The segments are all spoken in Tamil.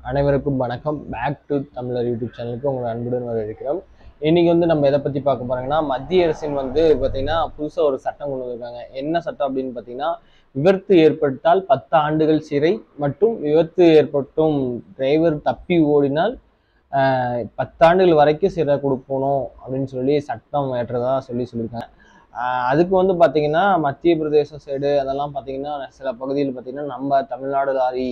அனைவருக்கும் வணக்கம் பேக் டு தமிழர் யூடியூப் சேனலுக்கு உங்களை அன்புடன் வரவேற்கிறோம் இன்னைக்கு வந்து நம்ம எதை பற்றி பார்க்க போறோங்கன்னா மத்திய அரசின் வந்து பார்த்தீங்கன்னா புதுசாக ஒரு சட்டம் கொண்டு வந்திருக்காங்க என்ன சட்டம் அப்படின்னு பார்த்தீங்கன்னா விபத்து ஏற்பட்டால் பத்து ஆண்டுகள் சிறை மற்றும் விபத்து ஏற்பட்டும் டிரைவர் தப்பி ஓடினால் ஆஹ், பத்தாண்டுகள் வரைக்கும் சிறை கொடுக்கணும் அப்படின்னு சொல்லி சட்டம் ஏற்றதா சொல்லி சொல்லியிருக்காங்க ஆஹ், அதுக்கு வந்து பார்த்தீங்கன்னா மத்திய பிரதேச சைடு அதெல்லாம் பார்த்தீங்கன்னா சில பகுதியில் பார்த்தீங்கன்னா நம்ம தமிழ்நாடு லாரி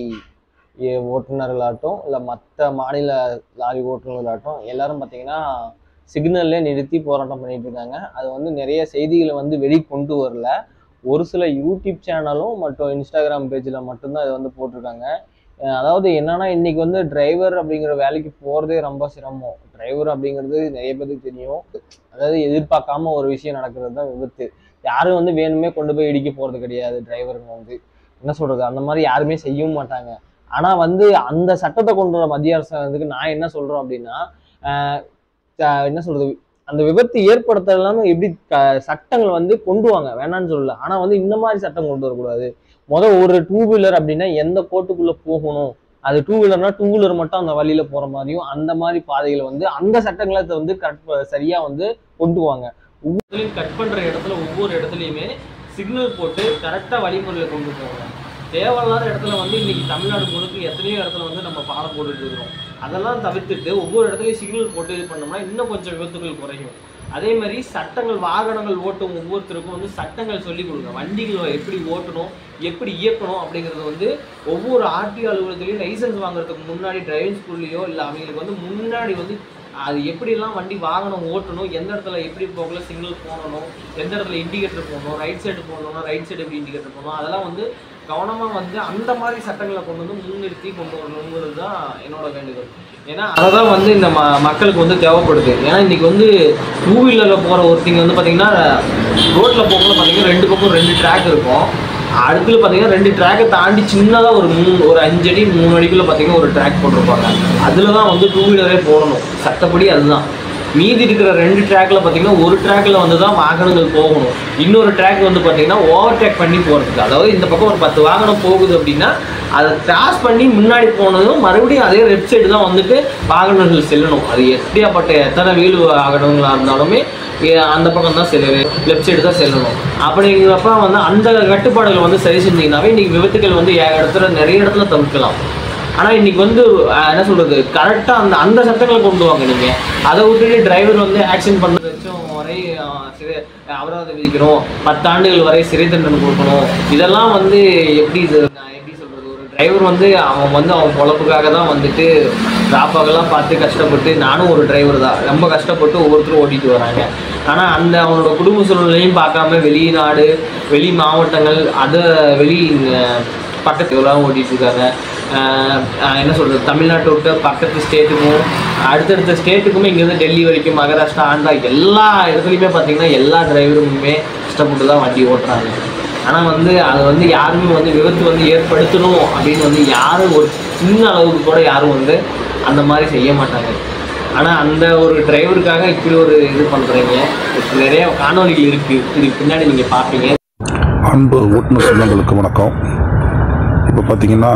ஏ- ஓட்டுநர்களாகட்டும் இல்லை மற்ற மாநில லாரி ஓட்டுநர்களாகட்டும் எல்லாரும் பார்த்தீங்கன்னா சிக்னல்லே நிறுத்தி போராட்டம் பண்ணிட்டு இருக்காங்க அது வந்து நிறைய செய்திகளை வந்து வெளி கொண்டு வரல ஒரு சில யூடியூப் சேனலும் மற்றும் இன்ஸ்டாகிராம் பேஜில் மட்டும்தான் இதை வந்து போட்டிருக்காங்க அஹ் அதாவது என்னன்னா இன்னைக்கு வந்து டிரைவர் அப்படிங்கிற வேலைக்கு போகிறதே ரொம்ப சிரமம் டிரைவர் அப்படிங்கிறது நிறைய பேருக்கு தெரியும் அதாவது எதிர்பார்க்காம ஒரு விஷயம் நடக்கிறது தான் விபத்து யாரும் வந்து வேணுமே கொண்டு போய் இடிக்க போகிறது கிடையாது டிரைவருங்க வந்து என்ன சொல்றது அந்த மாதிரி யாருமே செய்யவும் மாட்டாங்க ஆனா வந்து அந்த சட்டத்தை கொண்டு வர மத்திய அரசாங்கத்துக்கு நான் என்ன சொல்றேன் அப்படின்னா ஆஹ் த- என்ன சொல்றது அந்த விபத்து ஏற்படுத்தலாம் எப்படி க- சட்டங்கள் வந்து கொண்டு வாங்க வேணாம்னு சொல்லல ஆனா வந்து இந்த மாதிரி சட்டம் கொண்டு வரக்கூடாது முதல் ஒரு டூ வீலர் அப்படின்னா எந்த கோட்டுக்குள்ள போகணும் அது டூ வீலர்னா டூ வீலர் மட்டும் அந்த வழியில போற மாதிரியும் அந்த மாதிரி பாதைகளை வந்து அந்த சட்டங்களை வந்து கரெக்ட் சரியா வந்து கொண்டு வாங்க ஒவ்வொருத்தரையும் கட் பண்ற இடத்துல ஒவ்வொரு இடத்துலையுமே சிக்னல் போட்டு கரெக்டா வழிமுறையில கொண்டு போவாங்க தேவையில்லாத இடத்துல வந்து இன்னைக்கு தமிழ்நாடு முழுக்க எத்தனையோ இடத்துல வந்து நம்ம பாடம் போட்டுட்டு இருக்கிறோம் அதெல்லாம் தவிர்த்துட்டு ஒவ்வொரு இடத்துலையும் சிக்னல் போட்டு இது பண்ணோம்னா இன்னும் கொஞ்சம் விபத்துகள் குறையும் அதே மாதிரி சட்டங்கள் வாகனங்கள் ஓட்டும் ஒவ்வொருத்தருக்கும் வந்து சட்டங்கள் சொல்லி கொடுங்க வண்டிகள் எப்படி ஓட்டணும் எப்படி இயக்கணும் அப்படிங்கிறது வந்து ஒவ்வொரு ஆர்டிஓ அலுவலகத்துலையும் லைசன்ஸ் வாங்குறதுக்கு முன்னாடி டிரைவிங் ஸ்கூல்லையோ இல்லை அவங்களுக்கு வந்து முன்னாடி வந்து அது எப்படிலாம் வண்டி வாகனம் ஓட்டணும் எந்த இடத்துல எப்படி போகல சிக்னல் போடணும் எந்த இடத்துல இண்டிகேட்டர் போடணும் ரைட் சைடு போடணும்னா ரைட் சைடு எப்படி இண்டிகேட்டர் போடணும் அதெல்லாம் வந்து கவனமாக வந்து அந்த மாதிரி சட்டங்களை கொண்டு வந்து முன்னிறுத்தி கொண்டு வரணுங்கிறது தான் என்னோட வேண்டுகோள் ஏன்னா அதான் வந்து இந்த ம மக்களுக்கு வந்து தேவைப்படுது ஏன்னா இன்னைக்கு வந்து டூ வீலரில் போகிற ஒருத்தங்க வந்து பார்த்தீங்கன்னா ரோட்டில் போகும்போது பார்த்தீங்கன்னா ரெண்டு பக்கம் ரெண்டு ட்ராக் இருக்கும் அடுத்துல பார்த்தீங்கன்னா ரெண்டு ட்ராக்கை தாண்டி சின்னதாக ஒரு மூணு ஒரு அஞ்சு அடி மூணு அடிக்குள்ள பார்த்தீங்கன்னா ஒரு ட்ராக் போட்டிருப்பாங்க அதில் தான் வந்து டூ வீலரே போடணும் சட்டப்படி அதுதான் மீதி இருக்கிற ரெண்டு ட்ராக்ல பார்த்தீங்கன்னா ஒரு ட்ராக்ல வந்து தான் வாகனங்கள் போகணும் இன்னொரு ட்ராக் வந்து பார்த்தீங்கன்னா ஓவர்டேக் பண்ணி போகிறதுக்கு அதாவது இந்த பக்கம் ஒரு பத்து வாகனம் போகுது அப்படின்னா அதை கிராஸ் பண்ணி முன்னாடி போனதும் மறுபடியும் அதே லெஃப்ட் சைடு தான் வந்துட்டு வாகனங்கள் செல்லணும் அது எப்படியாப்பட்ட எத்தனை வீடு வாகனங்களாக இருந்தாலுமே ஏ- அந்த பக்கம் தான் செல்ல லெஃப்ட் சைடு தான் செல்லணும் அப்படிங்கிறப்ப வந்து அந்த கட்டுப்பாடுகள் வந்து சரி செஞ்சீங்கன்னாவே இன்னைக்கு விபத்துகள் வந்து ஏ- இடத்துல நிறைய இடத்துல தவிர்க்கலாம் ஆனால் இன்னைக்கு வந்து அஹ், என்ன சொல்றது கரெக்டாக அந்த அந்த சட்டங்களை கொண்டு வாங்க நீங்க அதை விட்டுட்டு டிரைவர் வந்து ஆக்ஷன் பண்ண வச்சும் வரை அஹ், சிறை அபராதம் விதிக்கணும் பத்தாண்டுகள் வரை சிறை தண்டனை கொடுக்கணும் இதெல்லாம் வந்து எப்படி இது நான் எப்படி சொல்றது ஒரு டிரைவர் வந்து அவன் வந்து அவன் பொழப்புக்காக தான் வந்துட்டு டிராப்பாகலாம் பார்த்து கஷ்டப்பட்டு நானும் ஒரு டிரைவர் தான் ரொம்ப கஷ்டப்பட்டு ஒவ்வொருத்தரும் ஓட்டிட்டு வராங்க ஆனால் அந்த அவனோட குடும்ப சூழ்நிலையும் பார்க்காம வெளிநாடு வெளி மாவட்டங்கள் அதை வெளி அஹ், பக்கத்து எல்லாம் ஓட்டிட்டு இருக்காங்க ஆஹ் ஆஹ் என்ன சொல்கிறது தமிழ்நாட்டை விட்டு பக்கத்து ஸ்டேட்டுக்கும் அடுத்தடுத்த ஸ்டேட்டுக்குமே இங்கேருந்து டெல்லி வரைக்கும் மகாராஷ்டிரா ஆந்திரா எல்லா இடத்துலையுமே பார்த்தீங்கன்னா எல்லா டிரைவருமே கஷ்டப்பட்டு தான் வண்டி ஓட்டுறாங்க ஆனால் வந்து அது வந்து யாருமே வந்து விபத்து வந்து ஏற்படுத்தணும் அப்படின்னு வந்து யாரும் ஒரு சின்ன அளவுக்கு கூட யாரும் வந்து அந்த மாதிரி செய்ய மாட்டாங்க ஆனால் அந்த ஒரு டிரைவருக்காக இப்படி ஒரு இது பண்ணுறீங்க நிறைய காணொலிகள் இருக்குது இதுக்கு பின்னாடி நீங்கள் பார்ப்பீங்க அன்பு ஓட்டுநர் சொந்தங்களுக்கு வணக்கம் இப்போ பார்த்தீங்கன்னா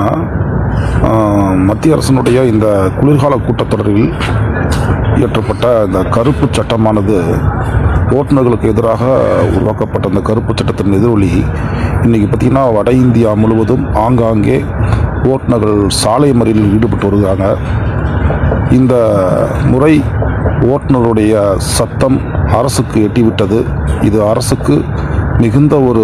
ஆஹ், மத்திய அரசினுடைய இந்த குளிர்கால கூட்டத்தொடரில் இயற்றப்பட்ட இந்த கருப்பு சட்டமானது ஓட்டுநர்களுக்கு எதிராக உருவாக்கப்பட்ட அந்த கருப்பு சட்டத்தின் எதிரொலி இன்னைக்கு பார்த்தீங்கன்னா வட இந்தியா முழுவதும் ஆங்காங்கே ஓட்டுநர்கள் சாலை மறியலில் ஈடுபட்டு வருகிறாங்க இந்த முறை ஓட்டுநருடைய சத்தம் அரசுக்கு எட்டிவிட்டது இது அரசுக்கு மிகுந்த ஒரு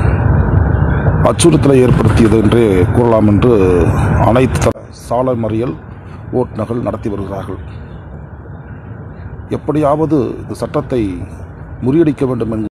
அச்சுறுத்தலை ஏற்படுத்தியது என்றே கூறலாம் என்று அனைத்து தர சாலை மறியல் ஓட்டுநர்கள் நடத்தி வருகிறார்கள் எப்படியாவது இந்த சட்டத்தை முறியடிக்க வேண்டும் என்கிற